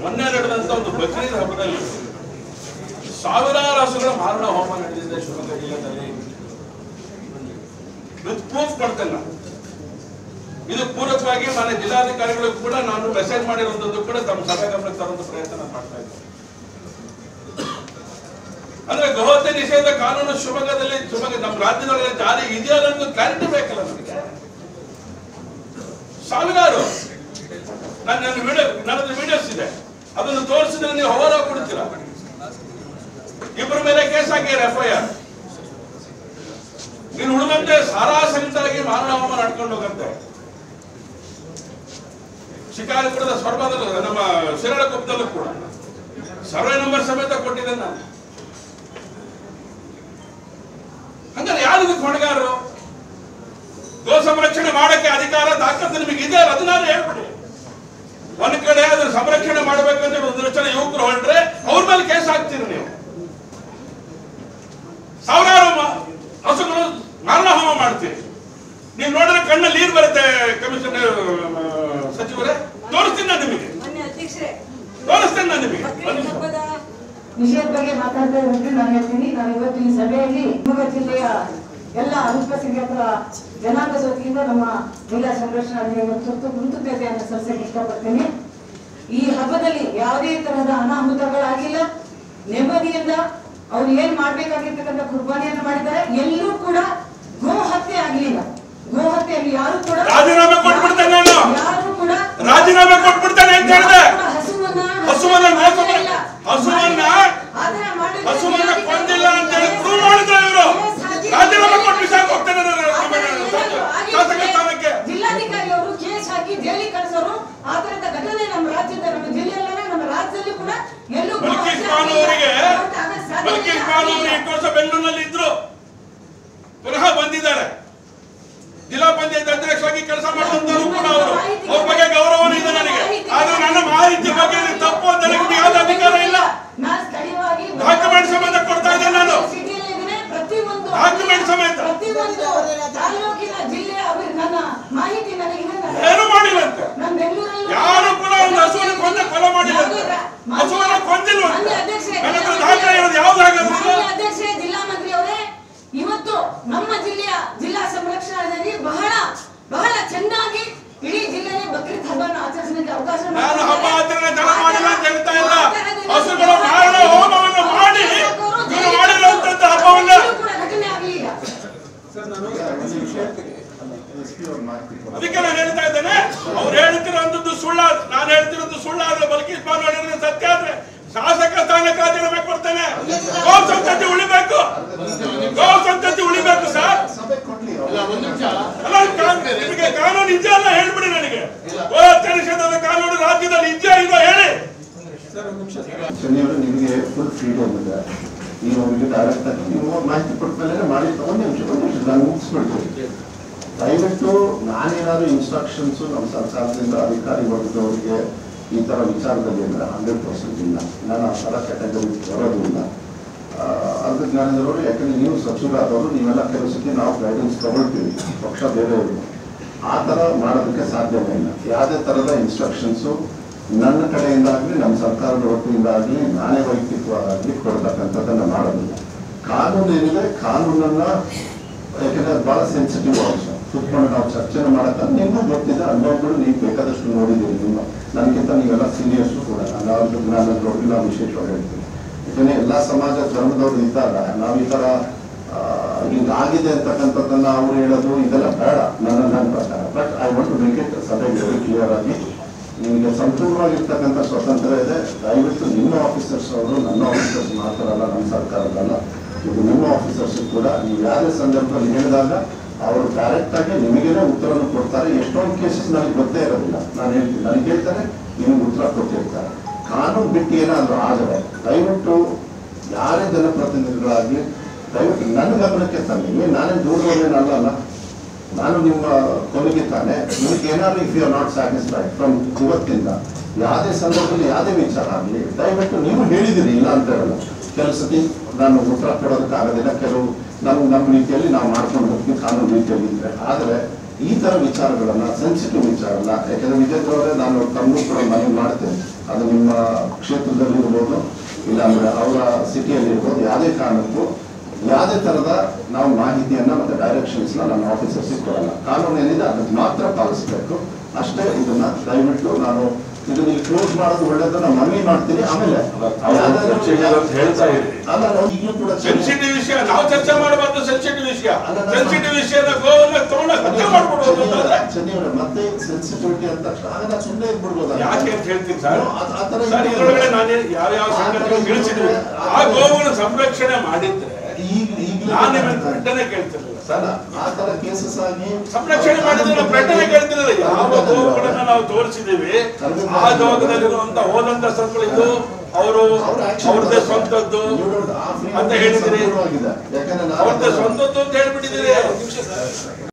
ಮೊನ್ನೆ ನಡೆದಂತ ಒಂದು ಬಕ್ರೀದ್ ಹಬ್ಬದಲ್ಲಿ ಸಾವಿರಾರು ಹಸುಗಳ ಮಾರಣ ಹೋಮ ನಡೆದಿದೆ ಶಿವಮೊಗ್ಗ ಜಿಲ್ಲೆಯಲ್ಲಿ ವಿತ್ ಪ್ರೂಫ್ ಕೊಡ್ತೇನೆ ನಾನು ಇದು ಪೂರಕವಾಗಿ ಮನೆ ಜಿಲ್ಲಾಧಿಕಾರಿಗಳಿಗೂ ಕೂಡ ನಾನು ಮೆಸೇಜ್ ಮಾಡಿರುವಂತದ್ದು ಕೂಡ ತಮ್ಮ ಸಭೆ ಗಮನಕ್ಕೆ ತರುವಂತ ಪ್ರಯತ್ನ ನಾನು ಮಾಡ್ತಾ ಇದ್ದೇನೆ ಅಂದ್ರೆ ಗೋಹತ್ಯೆ ನಿಷೇಧ ಕಾನೂನು ಶಿವಮೊಗ್ಗದಲ್ಲಿ ಶಿವಮೊಗ್ಗ ನಮ್ಮ ರಾಜ್ಯದೊಳಗೆ ಜಾರಿ ಇದೆಯಲ್ಲ ಅನ್ನೋದು ಕ್ಲಾರಿಟಿ ಬೇಕಲ್ಲ ನಮಗೆ ಸಾವಿರಾರು ನನ್ನ ನನ್ನ ವಿಡಿಯೋ ನನ್ನದು ವಿಡಿಯೋಸ್ ಇದೆ ಅದನ್ನು ತೋರಿಸಿದ್ರೆ ನೀವು ಹೋರಾಟ ಕೊಡ್ತೀರಾ ಇಬ್ಬರ ಮೇಲೆ ಕೇಸ್ ಹಾಕಿರ ಎಫ್ ಐ ಆರ್ ನೀನು ಉಳಿದಂತೆ ಸಾರಾ ಸಹಿತವಾಗಿ ಮಾನವ ಹೋಮ ನಡ್ಕೊಂಡು ಹೋಗಂತೆ ಶಿಕಾರಿಪುರದ ಸ್ವರ್ಭದಲ್ಲೂ ನಮ್ಮ ಶಿರಳಕೊಪ್ಪದಲ್ಲೂ ಕೂಡ ಸರ್ವೆ ನಂಬರ್ ಸಮೇತ ಕೊಟ್ಟಿದ್ದೆ ನಾನು ಹಂಗಾರೆ ಯಾರಿಗೂ ಹೊಣೆಗಾರರು ಗೋ ಸಂರಕ್ಷಣೆ ಮಾಡಕ್ಕೆ ಅಧಿಕಾರ ತಾಕತ್ತು ನಿಮಗೆ ಇದೆ ಅದನ್ನಾರು ಹೇಳ್ಬಿಡಿ ಒಂದ್ ಕಡೆ ಅದನ್ನ ಸಂರಕ್ಷಣೆ ಮಾಡ್ಬೇಕಂತ ಒಂದಷ್ಟು ಜನ ಯುವಕರು ಹೊರಟ್ರೆ ಅವ್ರ ಮೇಲೆ ಕೇಸ್ ಹಾಕ್ತೀರಿ ನೀವು ಸಾವಿರಾರು ಮ- ಹಸುಗಳು ಮಾರಣ ಹೋಮ ಮಾಡ್ತೀರಿ ನೀವು ನೋಡಿದ್ರೆ ಕಣ್ಣಲ್ಲಿ ನೀರು ಬರುತ್ತೆ ಕಮಿಷನರ್ ಸಚಿವರೇ ತೋರಿಸ್ತೀನಿ ನಾನು ನಿಮಗೆ ಮೊನ್ನೆ ಅಧ್ಯಕ್ಷರೇ ತೋರಿಸ್ತೇನೆ ನಾನು ನಿಮಗೆ ಬಕ್ರೀದ್ ಒಂದು ನಿಮಿಷ. ಹಬ್ಬದ ವಿಷಯದ ಬಗ್ಗೆ ಮಾತಾಡ್ತಾ ಇರೋದ್ರೆ ನಾನು ಹೇಳ್ತೀನಿ ನಾನು ಇವತ್ತು ಈ ಸಭೆಯಲ್ಲಿ ಶಿವಮೊಗ್ಗ ಜಿಲ್ಲೆಯ ಎಲ್ಲ ಅಲ್ಪಸಂಖ್ಯಾತರ ಜನಾಂಗದ ವತಿಯಿಂದ ನಮ್ಮ ಜಿಲ್ಲಾ ಸಂರಕ್ಷಣಾ ಅಧಿಕಾರಿಗಳ ತುರ್ತು ಕೃತಜ್ಞತೆಯನ್ನು ಸಲ್ಲಿಸಕ್ಕೆ ಇಷ್ಟಪಡ್ತೀನಿ ಈ ಹಬ್ಬದಲ್ಲಿ ಯಾವುದೇ ತರಹದ ಅನಾಹುತಗಳಾಗಿಲ್ಲ ನೆಮ್ಮದಿಯಿಂದ ಅವ್ರು ಏನ್ ಮಾಡ್ಬೇಕಾಗಿರ್ತಕ್ಕಂಥ ಕುರ್ಬಾನಿಯನ್ನು ಮಾಡಿದ್ದಾರೆ ಎಲ್ಲೂ ಕೂಡ ಗೋ ಹತ್ಯೆ ಆಗ್ಲಿಲ್ಲ ಗೋ ಹತ್ಯೆಯಲ್ಲಿ ಯಾರು ಕೂಡ ರಾಜೀನಾಮೆ ಕೊಟ್ಬಿಡ್ತೇನೆ ನಾನು. ಯಾರು ಕೂಡ ರಾಜೀನಾಮೆ ಕೊಟ್ಬಿಡ್ತೇನೆ ಅಂತ ಹೇಳಿದೆ ಹಸುವನ್ನ ಹಸುವನ್ನ ಮೋಸ ಮಾಡಿ- ಇಲ್ಲ. ಹಸುವನ್ನ ಆತರ ಮಾಡಿದ್ರೆ ಹಸುವನ್ನ ಕೊಂದಿಲ್ಲ ಅಂತ ಹೇಳಿ ಪ್ರೂವ್ ಮಾಡಿದ್ರು ಇವರು ರಾಜೀನಾಮೆ ಕೊಟ್ಟು ಬಿಸಾಕ್ ಹೋಗ್ತೇನೆ ನಾನು ಶಾಸಕ ಸ್ಥಾನಕ್ಕೆ ಜಿಲ್ಲಾಧಿಕಾರಿ ಅವರು ಕೇಸ್ ಹಾಕಿ ಜೈಲಿಗೆ ಕಳಿಸೋರು ಆ ತರದ ಘಟನೆ ನಮ್ಮ ರಾಜ್ಯದ ನಮ್ಮ ಜಿಲ್ಲೆಯಲ್ಲೇ ನಮ್ಮ ರಾಜ್ಯದಲ್ಲಿ ಕೂಡ ಎಲ್ಲೂ ಬಲ್ಕೀಸ್ ಬಾನು ಅವರಿಗೆ ಬಲ್ಕೀಸ್ ಬಾನು ಅವರು ಎಂಟು ವರ್ಷ ಬೆಂಗಳೂರಿನಲ್ಲಿ ಇದ್ರು ಪುನಃ ಬಂದಿದ್ದಾರೆ ಜಿಲ್ಲಾ ಪಂಚಾಯತ್ ಅಧ್ಯಕ್ಷರಾಗಿ ಕೆಲಸ ಮಾಡುವಂತವರು ಕೂಡ ಅವರು ಅವ್ರ ಬಗ್ಗೆ ಗೌರವನೂ ಇದೆ ನನಗೆ ಆದ್ರೆ ನನ್ನ ಮಾಹಿತಿ ಬಗ್ಗೆ ಇದು ತಪ್ಪು ಅಂತ ಹೇಳಕ್ಕೆ ಯಾವ್ದು ಅಧಿಕಾರ ಇಲ್ಲ ನಾನು ಸ್ಥಳೀಯವಾಗಿ ಡಾಕ್ಯುಮೆಂಟ್ ಸಂಬಂಧ ಕೊಡ್ತಾ ಇದ್ದೇನೆ ನಾನು ಸಿಟಿಯಲ್ಲಿದ್ದೇನೆ ಪ್ರತಿಯೊಂದು ಡಾಕ್ಯುಮೆಂಟ್ ಸಮೇತ. ಪ್ರತಿಯೊಂದು ತಾಲೂಕಿನ ಜಿಲ್ಲೆಯ ಅಭಿ- ನನ್ನ ಮಾಹಿತಿ ನನಗಿದೆ ನಾನು- ಏನು ಮಾಡಿಲ್ಲಂತೆ ನಾನು ಬೆಂಗಳೂರಲ್ಲಿ ಯಾರು ಕೂಡ ಒಂದು ಹಸುವನ್ನು ಕೊಂದ ಕೊಲೆ ಮಾಡಿಲ್ಲಂತೆ ಹಸುವನ್ನು ಕೊಂದಿಲ್ವಂತೆ ಮಾನ್ಯ ಅಧ್ಯಕ್ಷರೇ, ನನ್ನ ಹತ್ರ ದಾಖಲೆ ಇರೋದು ಯಾವ್ದು ಹಾಗಾದ್ರೆ ಮಾನ್ಯ ಅಧ್ಯಕ್ಷರೇ ಜಿಲ್ಲಾ ಮಂತ್ರಿ ಅವರೇ ಇವತ್ತು ನಮ್ಮ ಜಿಲ್ಲೆಯ ಜಿಲ್ಲಾ ಸಂರಕ್ಷಣಾಧಿಕಾರಿ ಬಹಳ ಬಹಳ ಚೆನ್ನಾಗಿ ಇಡೀ ಜಿಲ್ಲೆಯ ಬಕ್ರೀದ್ ಹಬ್ಬವನ್ನು ಆಚರಿಸಲಿಕ್ಕೆ ಅವಕಾಶ ನಾನು ಹಬ್ಬ ಆಚರಣೆ ಜನ ಮಾಡಿಲ್ಲ ಅಂತ ಹೇಳ್ತಾ ಇಲ್ಲ ಆ ತರದಲ್ಲಿ ಹಸುಗಳು ಮಾರಣ ಹೋಮವನ್ನು ಮಾಡಿ ಇವರು ಮಾಡಿರುವಂತದ್ದು ಹಬ್ಬವನ್ನ ಎಲ್ಲೂ ಕೂಡ ಘಟನೆ ಆಗಲಿಲ್ಲ ಅದಕ್ಕೆ ನಾನು ಹೇಳ್ತಾ ಇದ್ದೇನೆ ಅವ್ರು ಹೇಳ್ತಿರೋಂಥದ್ದು ಸುಳ್ಳ ನಾನು ಹೇಳ್ತಿರೋದು ಸುಳ್ಳ ಆದ್ರೆ ಬಲ್ಕೀಸ್ ಬಾನು ಹೇಳಿದ್ರೆ ಸತ್ಯ ಆದ್ರೆ ಶಾಸಕ ಸ್ಥಾನಕ್ಕೆ ರಾಜೀನಾಮೆ ಕೊಡ್ತೇನೆ ಗೋ ಸಂತತಿ ಉಳಿಬೇಕು ಗೋ ಸಂತತಿ ಉಳಿಬೇಕು ಸರ್ ಸಭೆ ಕೊಡ್ಲಿ ಅಲ್ಲ ಕಾ- ನಿಮಗೆ ಕಾನೂನು ಇದೆಯಾ ಅಲ್ಲ ಹೇಳ್ಬಿಡಿ ನನಗೆ ಗೋ ಹತ್ಯೆ ನಿಷೇಧದ ಕಾನೂನು ರಾಜ್ಯದಲ್ಲಿ ಇದೆಯಾ ಇಲ್ವಾ ಹೇಳಿ ಶನಿಯವರು ನಿಮಗೆ ಫುಲ್ ಫ್ರೀಡಮ್ ಇದೆ ನೀವು ಅವರಿಗೆ ಡೈರೆಕ್ಟ್ ಆಗಿ ನೀವು ಮಾಹಿತಿ ಕೊಟ್ಟ ಮೇಲೆ ಮಾಡಿ ಒಂದು ನಿಮಿಷ ಒಂದು ನಿಮಿಷ ನಾನು ಮುಗಿಸ್ಬಿಡ್ತೀನಿ ದಯವಿಟ್ಟು ನಾನೇನಾದ್ರು ಇನ್ಸ್ಟ್ರಕ್ಷನ್ಸ್ ನಮ್ಮ ಸರ್ಕಾರದಿಂದ ಅಧಿಕಾರಿ ವರ್ಗದವರಿಗೆ ಈ ಥರ ವಿಚಾರದಲ್ಲಿ ಅಂದರೆ ಹಂಡ್ರೆಡ್ ಪರ್ಸೆಂಟ್ ಇಲ್ಲ ನಾನು ಆ ಥರ ಕ್ಯಾಟಗರಿ ಬರೋದಿಲ್ಲ ಆ, ಅರ್ಧ ಜ್ಞಾನದವರು ಯಾಕಂದ್ರೆ ನೀವು ಸಚಿವರಾದವರು ನೀವೆಲ್ಲ ಕೆಲವು ಸತಿ ನಾವು ಗೈಡೆನ್ಸ್ ತಗೊಳ್ತೀವಿ ಪಕ್ಷ ಬೇರೆ ಇದೆ ಆ ಥರ ಮಾಡೋದಕ್ಕೆ ಸಾಧ್ಯವೇ ಇಲ್ಲ ಯಾವುದೇ ಥರದ ಇನ್ಸ್ಟ್ರಕ್ಷನ್ಸು ನನ್ನ ಕಡೆಯಿಂದ ಆಗಲಿ ನಮ್ಮ ಸರ್ಕಾರದ ವತಿಯಿಂದ ಆಗಲಿ ನಾನೇ ವೈಯಕ್ತಿಕವಾಗಿ ಕೊಡ್ತಕ್ಕಂಥದ್ದನ್ನು ಮಾಡೋದಿಲ್ಲ ಕಾನೂನು ಏನಿದೆ ಕಾನೂನನ್ನ ಯಾಕಂದ್ರೆ ಅದು ಬಹಳ ಸೆನ್ಸಿಟಿವ್ ಅಂಶ ಕುತ್ಕೊಂಡು ನಾವು ಚರ್ಚೆನ ಮಾಡಕ್ಕ ನಿಮಗೂ ಗೊತ್ತಿದೆ ಅನುಭವಗಳು ನೀವು ಬೇಕಾದಷ್ಟು ನೋಡಿದ್ದೀರಿ ನಿಮ್ಮ ನನಗಿಂತ ನೀವೆಲ್ಲ ಸೀನಿಯರ್ಸು ಕೂಡ ನಾನು ಜ್ಞಾನದವ್ರಿಗೆ ನಾವು ವಿಶೇಷವಾಗಿ ಹೇಳ್ತೀನಿ ಯಾಕಂದ್ರೆ ಎಲ್ಲ ಸಮಾಜ ಧರ್ಮದವ್ರು ಇದ್ದಾಗ ನಾವು ಈ ಥರ ಆ, ಹಿಂಗಾಗಿದೆ ಅಂತಕ್ಕಂಥದ್ದನ್ನ ಅವ್ರು ಹೇಳೋದು ಇದೆಲ್ಲ ಬೇಡ ನನ್ನ ನನ್ನ ಪ್ರಕಾರ but I want to make it ಸಭೆಗೆ ವೆರಿ ಕ್ಲಿಯರ್ ಆಗಿ ನಿಮಗೆ ಸಂಪೂರ್ಣವಾಗಿರ್ತಕ್ಕಂಥ ಸ್ವತಂತ್ರ ಇದೆ ದಯವಿಟ್ಟು ನಿಮ್ಮ ಆಫೀಸರ್ಸ್ ಅವರು ನನ್ನ ಆಫೀಸರ್ಸ್ ಮಾತ್ರ ಅಲ್ಲ ನಮ್ಮ ಸರ್ಕಾರದಲ್ಲ ಇದು ನಿಮ್ಮ ಆಫೀಸರ್ಸ್ ಕೂಡ ನೀವು ಯಾವುದೇ ಸಂದರ್ಭದಲ್ಲಿ ಹೇಳಿದಾಗ ಅವರು ಡೈರೆಕ್ಟ್ ಆಗಿ ನಿಮಗೇನೆ ಉತ್ತರವನ್ನು ಕೊಡ್ತಾರೆ ಎಷ್ಟೊಂದು ಕೇಸಸ್ ನನಗೆ ಗೊತ್ತೇ ಇರೋದಿಲ್ಲ ನಾನು ಹೇಳ್ತೀನಿ ನನಗೆ ಹೇಳ್ತಾರೆ ನಿಮಗೆ ಉತ್ತರ ಕೊಟ್ಟಿರ್ತಾರೆ ಕಾನೂನು ಬಿಟ್ಟು ಏನಾದರೂ ಆದರೆ ದಯವಿಟ್ಟು ಯಾರೇ ಜನಪ್ರತಿನಿಧಿಗಳಾಗಲಿ ದಯವಿಟ್ಟು ನನ್ನ ಗಮನಕ್ಕೆ ತನ್ನಿ ಏನ್ ನಾನೇ ದೂರದಲ್ಲೇನಲ್ಲ ಅಲ್ಲ ನಾನು ನಿಮ್ಮ ಕೊನೆಗೆ ತಾನೆ ನಿಮಗೆ ಏನಾದ್ರು if you are not satisfied from ಇವತ್ತಿಂದ ಯಾವುದೇ ಸಂದರ್ಭದಲ್ಲಿ ಯಾವುದೇ ವಿಚಾರ ಆಗಲಿ ದಯವಿಟ್ಟು ನೀವು ಹೇಳಿದಿರಿ ಇಲ್ಲ ಅಂತ ಹೇಳಲ್ಲ ಕೆಲವು ಸತಿ ನಾನು ಉತ್ತರ ಕೊಡೋದಕ್ಕಾಗೋದಿಲ್ಲ ಕೆಲವು ನಮ್ಮ ನಮ್ಮ ರೀತಿಯಲ್ಲಿ ನಾವು ಮಾಡ್ಕೊಂಡು ಹೋಗ್ತೀವಿ ಕಾನೂನು ರೀತಿಯಲ್ಲಿ ಇದ್ರೆ ಆದರೆ ಈ ತರ ವಿಚಾರಗಳನ್ನ ಸೆನ್ಸಿಟಿವ್ ವಿಚಾರ ಅಲ್ಲ ಯಾಕಂದ್ರೆ ವಿಜಯ್ ನಾನು ತಮ್ಮೂ ಕೂಡ ಮನವಿ ಮಾಡ್ತೇನೆ ಅದು ನಿಮ್ಮ ಕ್ಷೇತ್ರದಲ್ಲಿ ಇರ್ಬೋದು ಇಲ್ಲಾಂದ್ರೆ ಅವರ ಸಿಟಿಯಲ್ಲಿ ಇರ್ಬೋದು ಯಾವುದೇ ಕಾರಣಕ್ಕೂ ಯಾವುದೇ ತರದ ನಾವು ಮಾಹಿತಿಯನ್ನ ಮತ್ತೆ ಡೈರೆಕ್ಷನ್ಸ್ ನನ್ನ ಆಫೀಸರ್ಸ್ ಕೊಡಲ್ಲ ಕಾನೂನು ಏನಿದೆ ಅದನ್ನ ಮಾತ್ರ ಪಾಲಿಸಬೇಕು ಅಷ್ಟೇ ಇದನ್ನ ದಯವಿಟ್ಟು ನಾನು ಇದನ್ನ ಇಲ್ಲಿ ಕ್ಲೋಸ್ ಮಾಡೋದು ಒಳ್ಳೇದು ನಾನು ಮನವಿ ಮಾಡ್ತೀನಿ ಆಮೇಲೆ ಯಾವ್ದಾದ್ರು- ಹೇಳ್ತಾ ಇರಿ ಅಲ್ಲ ನಾವು ಈಗಲೂ ಕೂಡ ಸೆನ್ಸಿಟಿವ್ ವಿಷಯ ನಾವು ಚರ್ಚೆ ಮಾಡಬಾರ್ದು ಸೆನ್ಸಿಟಿವ್ ವಿಷಯ ಅಲ್ಲ, ನಾನು- ಸೆನ್ಸಿಟಿವ್ ವಿಷಯನ ಗೋವನ್ನ ತಗೊಂಡ ಹತ್ಯೆ ಮಾಡ್ಬಿಡೋದು ಅಂತಂದ್ರೆ ಚೆನ್ನೈಯವರೇ, ಮತ್ತೆ ಸೆನ್ಸಿಟಿವಿಟಿ ಅಂತ ತಕ್ಷಣ ಆಗ ನಾವು ಸುಮ್ಮನೆ ಇದ್ಬಿಡ್ಬೋದಲ್ಲ ಯಾಕೆ ಅಂತ ಹೇಳ್ತೀನಿ ಸರ್ ಆ- ಆ ಥರ ಸರ್ ಇದೆ. ಇದ್ರೊಳಗಡೆ ನಾನು ಯಾವ ಯಾವ ಸಂಗತಿಗಳು ತಿಳಿಸಿದ್ವಿ ಆ ಗೋವನ್ನು ಸಂರಕ್ಷಣೆ ಮಾಡಿದ್ರೆ ಈಗ ಈಗಲೇ ನಾನು ನಿಮ್ಮನ್ನ ಪ್ರಶ್ನೆ ಕೇಳ್ತಿರ್ಲಿಲ್ಲ ಸರ್ ಆ ತರ ಕೇಸಸ್ ಆಗಿ ಸಂರಕ್ಷಣೆ ಮಾಡಿದ್ರೆ ನಾವು ಪ್ರಶ್ನೆ ಕೇಳ್ತಿರಲಿಲ್ಲ ಯಾವ ಗೋವುಗಳನ್ನ ನಾವು ತೋರಿಸಿದೀವಿ ಆ ಜಾಗದಲ್ಲಿರುವಂತ ಹೋದಂತ ಸ್ಥಳಗಳಿದ್ದು ಅವರು ಅವ್ರ action ಅವ್ರದ್ದೇ ಬರುತ್ತೆ. ಸ್ವಂತದ್ದು ನೀವು ನೋಡಿ, ಆ freedom ಅಂತ ಹೇಳಿದಿರಿ ಸಂಪೂರ್ಣವಾಗಿದೆ. ಯಾಕಂದ್ರೆ ನಾನು- ಅವ್ರದ್ದೇ ಸ್ವಂತದ್ದು ಅಂತ ಹೇಳ್ಬಿಟ್ಟಿದ್ದೀರಿ